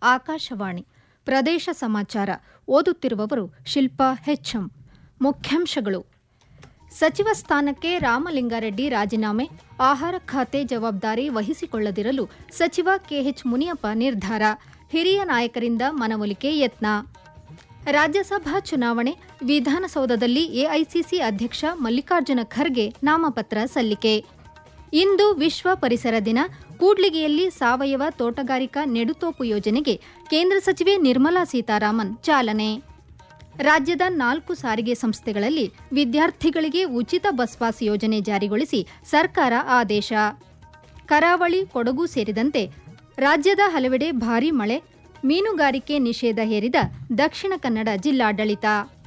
ಆಕಾಶವಾಣಿ ಪ್ರದೇಶ ಸಮಾಚಾರ ಓದುತ್ತಿರುವವರು ಶಿಲ್ಪಾ ಹೆಚ್ಎಂ ಮುಖ್ಯಾಂಶಗಳು ಸಚಿವ ಸ್ಥಾನಕ್ಕೆ ರಾಮಲಿಂಗಾರೆಡ್ಡಿ ರಾಜೀನಾಮೆ ಆಹಾರ ಖಾತೆ ಜವಾಬ್ದಾರಿ ವಹಿಸಿಕೊಳ್ಳದಿರಲು ಸಚಿವ ಕೆಎಚ್ ಮುನಿಯಪ್ಪ ನಿರ್ಧಾರ ಹಿರಿಯ ನಾಯಕರಿಂದ ಮನವೊಲಿಕೆ ಯತ್ನ ರಾಜ್ಯಸಭಾ ಚುನಾವಣೆ ವಿಧಾನಸೌಧದಲ್ಲಿ ಎಐಸಿಸಿ ಅಧ್ಯಕ್ಷ ಮಲ್ಲಿಕಾರ್ಜುನ ಖರ್ಗೆ ನಾಮಪತ್ರ ಸಲ್ಲಿಕೆ ಇಂದು ವಿಶ್ವ ಪರಿಸರ ದಿನ ಕೂಡ್ಲಿಗಿಯಲ್ಲಿ ಸಾವಯವ ತೋಟಗಾರಿಕಾ ನೆಡುತೋಪು ಯೋಜನೆಗೆ ಕೇಂದ್ರ ಸಚಿವೆ ನಿರ್ಮಲಾ ಸೀತಾರಾಮನ್ ಚಾಲನೆ ರಾಜ್ಯದ ನಾಲ್ಕು ಸಾರಿಗೆ ಸಂಸ್ಥೆಗಳಲ್ಲಿ ವಿದ್ಯಾರ್ಥಿಗಳಿಗೆ ಉಚಿತ ಬಸ್ ಪಾಸ್ ಯೋಜನೆ ಜಾರಿಗೊಳಿಸಿ ಸರ್ಕಾರ ಆದೇಶ ಕರಾವಳಿ ಕೊಡಗು ಸೇರಿದಂತೆ ರಾಜ್ಯದ ಹಲವೆಡೆ ಭಾರೀ ಮಳೆ ಮೀನುಗಾರಿಕೆ ನಿಷೇಧ ಹೇರಿದ ದಕ್ಷಿಣ ಕನ್ನಡ ಜಿಲ್ಲಾಡಳಿತ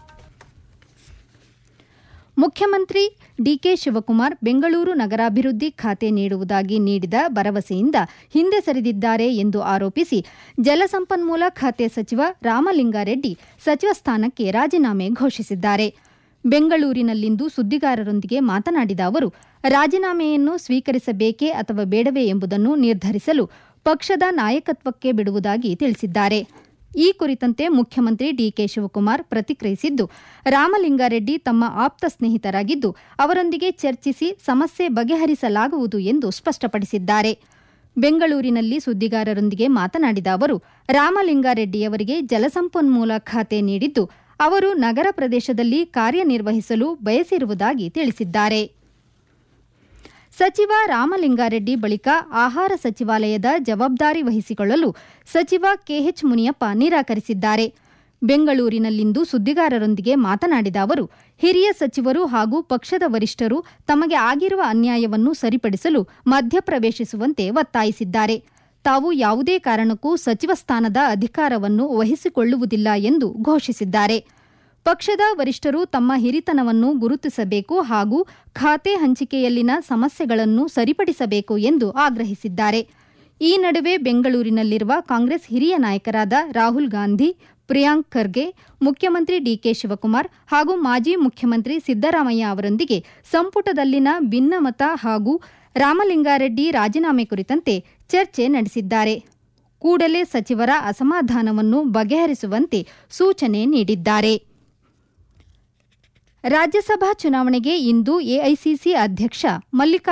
ಮುಖ್ಯಮಂತ್ರಿ ಡಿಕೆ ಶಿವಕುಮಾರ್ ಬೆಂಗಳೂರು ನಗರಾಭಿವೃದ್ಧಿ ಖಾತೆ ನೀಡುವುದಾಗಿ ನೀಡಿದ ಭರವಸೆಯಿಂದ ಹಿಂದೆ ಸರಿದಿದ್ದಾರೆ ಎಂದು ಆರೋಪಿಸಿ ಜಲಸಂಪನ್ಮೂಲ ಖಾತೆ ಸಚಿವ ರಾಮಲಿಂಗಾರೆಡ್ಡಿ ಸಚಿವ ಸ್ಥಾನಕ್ಕೆ ರಾಜೀನಾಮೆ ಘೋಷಿಸಿದ್ದಾರೆ ಬೆಂಗಳೂರಿನಲ್ಲಿಂದು ಸುದ್ದಿಗಾರರೊಂದಿಗೆ ಮಾತನಾಡಿದ ಅವರು ರಾಜೀನಾಮೆಯನ್ನು ಸ್ವೀಕರಿಸಬೇಕೇ ಅಥವಾ ಬೇಡವೇ ಎಂಬುದನ್ನು ನಿರ್ಧರಿಸಲು ಪಕ್ಷದ ನಾಯಕತ್ವಕ್ಕೆ ಬಿಡುವುದಾಗಿ ತಿಳಿಸಿದ್ದಾರೆ ಈ ಕುರಿತಂತೆ ಮುಖ್ಯಮಂತ್ರಿ ಡಿಕೆ ಶಿವಕುಮಾರ್ ಪ್ರತಿಕ್ರಿಯಿಸಿದ್ದು ರಾಮಲಿಂಗಾರೆಡ್ಡಿ ತಮ್ಮ ಆಪ್ತ ಸ್ನೇಹಿತರಾಗಿದ್ದು ಅವರೊಂದಿಗೆ ಚರ್ಚಿಸಿ ಸಮಸ್ಯೆ ಬಗೆಹರಿಸಲಾಗುವುದು ಎಂದು ಸ್ಪಷ್ಟಪಡಿಸಿದ್ದಾರೆ ಬೆಂಗಳೂರಿನಲ್ಲಿ ಸುದ್ದಿಗಾರರೊಂದಿಗೆ ಮಾತನಾಡಿದ ಅವರು ರಾಮಲಿಂಗಾರೆಡ್ಡಿಯವರಿಗೆ ಜಲಸಂಪನ್ಮೂಲ ಖಾತೆ ನೀಡಿದ್ದು ಅವರು ನಗರ ಪ್ರದೇಶದಲ್ಲಿ ಕಾರ್ಯನಿರ್ವಹಿಸಲು ಬಯಸಿರುವುದಾಗಿ ತಿಳಿಸಿದ್ದಾರೆ ಸಚಿವ ರಾಮಲಿಂಗಾರೆಡ್ಡಿ ಬಳಿಕ ಆಹಾರ ಸಚಿವಾಲಯದ ಜವಾಬ್ದಾರಿ ವಹಿಸಿಕೊಳ್ಳಲು ಸಚಿವ ಕೆಎಚ್ ಮುನಿಯಪ್ಪ ನಿರಾಕರಿಸಿದ್ದಾರೆ ಬೆಂಗಳೂರಿನಲ್ಲಿಂದು ಸುದ್ದಿಗಾರರೊಂದಿಗೆ ಮಾತನಾಡಿದ ಅವರು ಹಿರಿಯ ಸಚಿವರು ಹಾಗೂ ಪಕ್ಷದ ವರಿಷ್ಠರು ತಮಗೆ ಆಗಿರುವ ಅನ್ಯಾಯವನ್ನು ಸರಿಪಡಿಸಲು ಮಧ್ಯಪ್ರವೇಶಿಸುವಂತೆ ಒತ್ತಾಯಿಸಿದ್ದಾರೆ ತಾವು ಯಾವುದೇ ಕಾರಣಕ್ಕೂ ಸಚಿವ ಸ್ಥಾನದ ಅಧಿಕಾರವನ್ನು ವಹಿಸಿಕೊಳ್ಳುವುದಿಲ್ಲ ಎಂದು ಘೋಷಿಸಿದ್ದಾರೆ ಪಕ್ಷದ ವರಿಷ್ಠರು ತಮ್ಮ ಹಿರಿತನವನ್ನು ಗುರುತಿಸಬೇಕು ಹಾಗೂ ಖಾತೆ ಹಂಚಿಕೆಯಲ್ಲಿನ ಸಮಸ್ಯೆಗಳನ್ನು ಸರಿಪಡಿಸಬೇಕು ಎಂದು ಆಗ್ರಹಿಸಿದ್ದಾರೆ ಈ ನಡುವೆ ಬೆಂಗಳೂರಿನಲ್ಲಿರುವ ಕಾಂಗ್ರೆಸ್ ಹಿರಿಯ ನಾಯಕರಾದ ರಾಹುಲ್ ಗಾಂಧಿ ಪ್ರಿಯಾಂಕ್ ಖರ್ಗೆ ಮುಖ್ಯಮಂತ್ರಿ ಡಿಕೆ ಶಿವಕುಮಾರ್ ಹಾಗೂ ಮಾಜಿ ಮುಖ್ಯಮಂತ್ರಿ ಸಿದ್ದರಾಮಯ್ಯ ಅವರೊಂದಿಗೆ ಸಂಪುಟದಲ್ಲಿನ ಭಿನ್ನಮತ ಹಾಗೂ ರಾಮಲಿಂಗಾರೆಡ್ಡಿ ರಾಜೀನಾಮೆ ಕುರಿತಂತೆ ಚರ್ಚೆ ನಡೆಸಿದ್ದಾರೆ ಕೂಡಲೇ ಸಚಿವರ ಅಸಮಾಧಾನವನ್ನು ಬಗೆಹರಿಸುವಂತೆ ಸೂಚನೆ ನೀಡಿದ್ದಾರೆ ರಾಜ್ಯಸಭಾ ಚುನಾವಣೆಗೆ ಇಂದು ಎಐಸಿಸಿ ಅಧ್ಯಕ್ಷ ಮಲ್ಲಿಕಾರ್ಜುನ